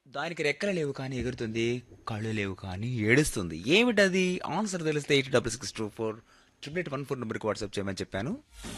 దానికి రెక్కలు లేవు కానీ ఎగురుతుంది కళ్ళు లేవు కానీ ఏడుస్తుంది ఏమిటది ఆన్సర్ తెలిస్తే eight double six two four triple eight one four నెంబర్కి వాట్సాప్ చేయమని చెప్పాను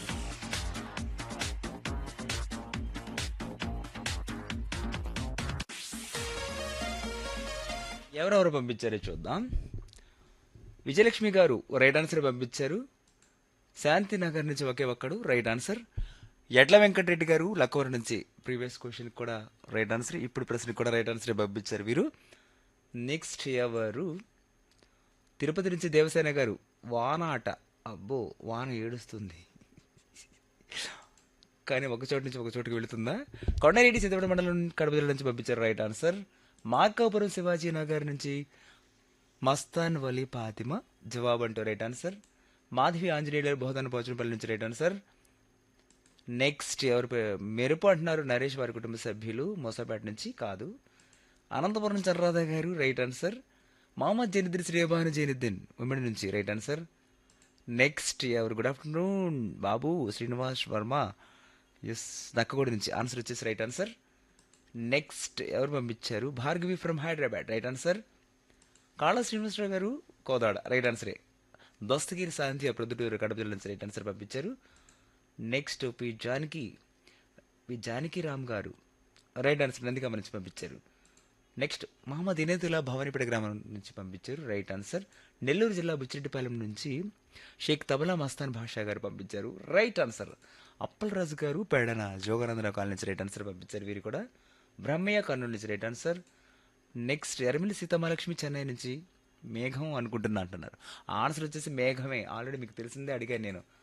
ఎవరెవరు పంపించారో చూద్దాం విజయలక్ష్మి గారు రైట్ ఆన్సర్ పంపించారు శాంతినగర్ నుంచి ఒకే ఒక్కడు రైట్ ఆన్సర్ ఎడ్ల వెంకటరెడ్డి గారు లక్కవర నుంచి ప్రీవియస్ క్వశ్చన్ కూడా రైట్ ఆన్సర్ ఇప్పుడు ప్రశ్నకి కూడా రైట్ ఆన్సర్ పంపించారు వీరు నెక్స్ట్ ఎవరు తిరుపతి నుంచి దేవసేన గారు వాన ఆట అబ్బో వాన ఏడుస్తుంది కానీ ఒక చోటు నుంచి ఒక చోటుకి వెళుతుందా కొండారెడ్డి సిద్ధపడ మండలం కడప జిల్లా నుంచి పంపించారు రైట్ ఆన్సర్ మార్కాపురం శివాజీ నగర్ నుంచి మస్తాన్ వలి ఫాతిమా జవాబు అంటూ రైట్ ఆన్సర్ మాధవి ఆంజనేయులు బోధన పోచనపల్లి నుంచి రైట్ ఆన్సర్ నెక్స్ట్ ఎవరు పే- మెరుపు అంటున్నారు నరేష్ వారి కుటుంబ సభ్యులు మోసపేట నుంచి కాదు అనంతపురం చర్రాధ గారు రైట్ ఆన్సర్ మహమ్మద్ జనిద్దిన్ శ్రీబాను జైనుద్దీన్ ఉమ్మడి నుంచి రైట్ ఆన్సర్ నెక్స్ట్ ఎవరు good afternoon Babu Srinivas Varma S Dakkagudi నుంచి ఆన్సర్ వచ్చేసి రైట్ ఆన్సర్ నెక్స్ట్ ఎవరు పంపించారు Bhargavi from Hyderabad right answer Kala Srinivasarao గారు కోదాడ రైట్ ఆన్సరే దస్తగిరి శాంతి ప్రొద్దుటూరు కడప జిల్లా నుంచి రైట్ ఆన్సర్ పంపించారు next P Janaki P Janaki Ram గారు రైట్ ఆన్సర్ నందిగామ నుంచి పంపించారు నెక్స్ట్ మహమ్మద్ ఇనేతుల్లా భవానీపేట గ్రామం నుంచి పంపించారు రైట్ ఆన్సర్ నెల్లూరు జిల్లా బుచ్చిరెడ్డిపాలెం నుంచి షేక్ తబలా మస్తాన్ భాషా గారు పంపించారు రైట్ ఆన్సర్ అప్పలరాజు గారు పేడన జోగానందన కాలనీ నుంచి రైట్ ఆన్సర్ పంపించారు వీరు కూడా బ్రహ్మయ్య కర్నూలు నుంచి right answer next Ermili Seethamahalakshmi Chennai నుంచి మేఘం అనుకుంటున్నా అంటున్నారు ఆన్సర్ వచ్చేసి మేఘమే ఆల్రెడీ మీకు తెలిసిందే అడిగాను నేను